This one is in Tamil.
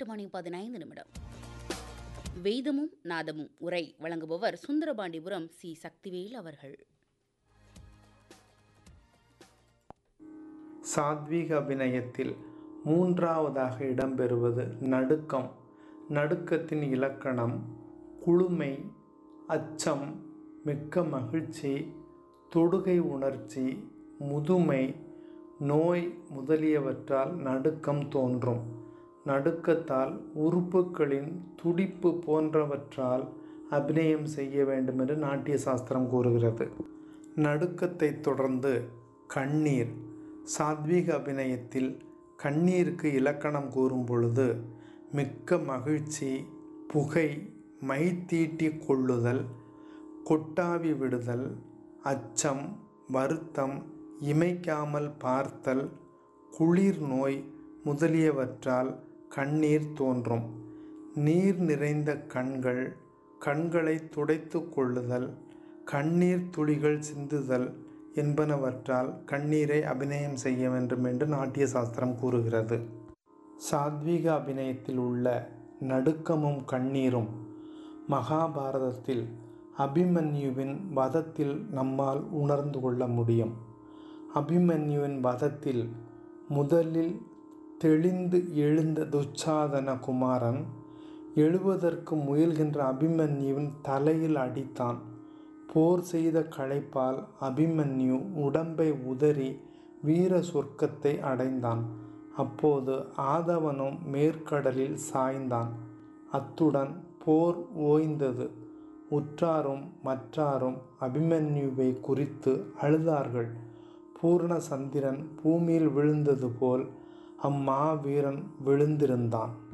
எட்டு மணி பதினைந்து நிமிடம் வேதமும் நாதமும் உரை வழங்குபவர் சுந்தரபாண்டிபுரம் சி சக்திவேல் அவர்கள் சாத்வீக அபிநயத்தில் மூன்றாவதாக இடம்பெறுவது நடுக்கம் நடுக்கத்தின் இலக்கணம் குளுமை அச்சம் மிக்க மகிழ்ச்சி தொடுகை உணர்ச்சி முதுமை நோய் முதலியவற்றால் நடுக்கம் தோன்றும் நடுக்கத்தால் உறுப்புகளின் துடிப்பு போன்றவற்றால் அபிநயம் செய்ய வேண்டும் என்று நாட்டிய சாஸ்திரம் கூறுகிறது நடுக்கத்தை தொடர்ந்து கண்ணீர் சாத்வீக அபிநயத்தில் கண்ணீருக்கு இலக்கணம் கூறும் பொழுது மிக்க மகிழ்ச்சி புகை மை தீட்டி கொள்ளுதல் கொட்டாவி விடுதல் அச்சம் வருத்தம் இமைக்காமல் பார்த்தல் குளிர் நோய் முதலியவற்றால் கண்ணீர் தோன்றும் நீர் நிறைந்த கண்கள் கண்களை துடைத்து கொள்ளுதல் கண்ணீர் துளிகள் சிந்துதல் என்பனவற்றால் கண்ணீரை அபிநயம் செய்ய வேண்டும் என்று நாட்டிய சாஸ்திரம் கூறுகிறது சாத்வீக அபிநயத்தில் உள்ள நடுக்கமும் கண்ணீரும் மகாபாரதத்தில் அபிமன்யுவின் வதத்தில் நம்மால் உணர்ந்து கொள்ள முடியும் அபிமன்யுவின் வதத்தில் முதலில் தெளிந்து எழுந்த துச்சாதன குமாரன் எழுவதற்கு முயல்கின்ற அபிமன்யுவின் தலையில் அடித்தான் போர் செய்த களைப்பால் அபிமன்யு உடம்பை உதறி வீர சொர்க்கத்தை அடைந்தான் அப்போது ஆதவனும் மேற்கடலில் சாய்ந்தான் அத்துடன் போர் ஓய்ந்தது உற்றாரும் மற்றாரும் அபிமன்யுவை குறித்து அழுதார்கள் பூர்ண சந்திரன் பூமியில் விழுந்தது போல் அம்மாவீரன் விழுந்திருந்தான்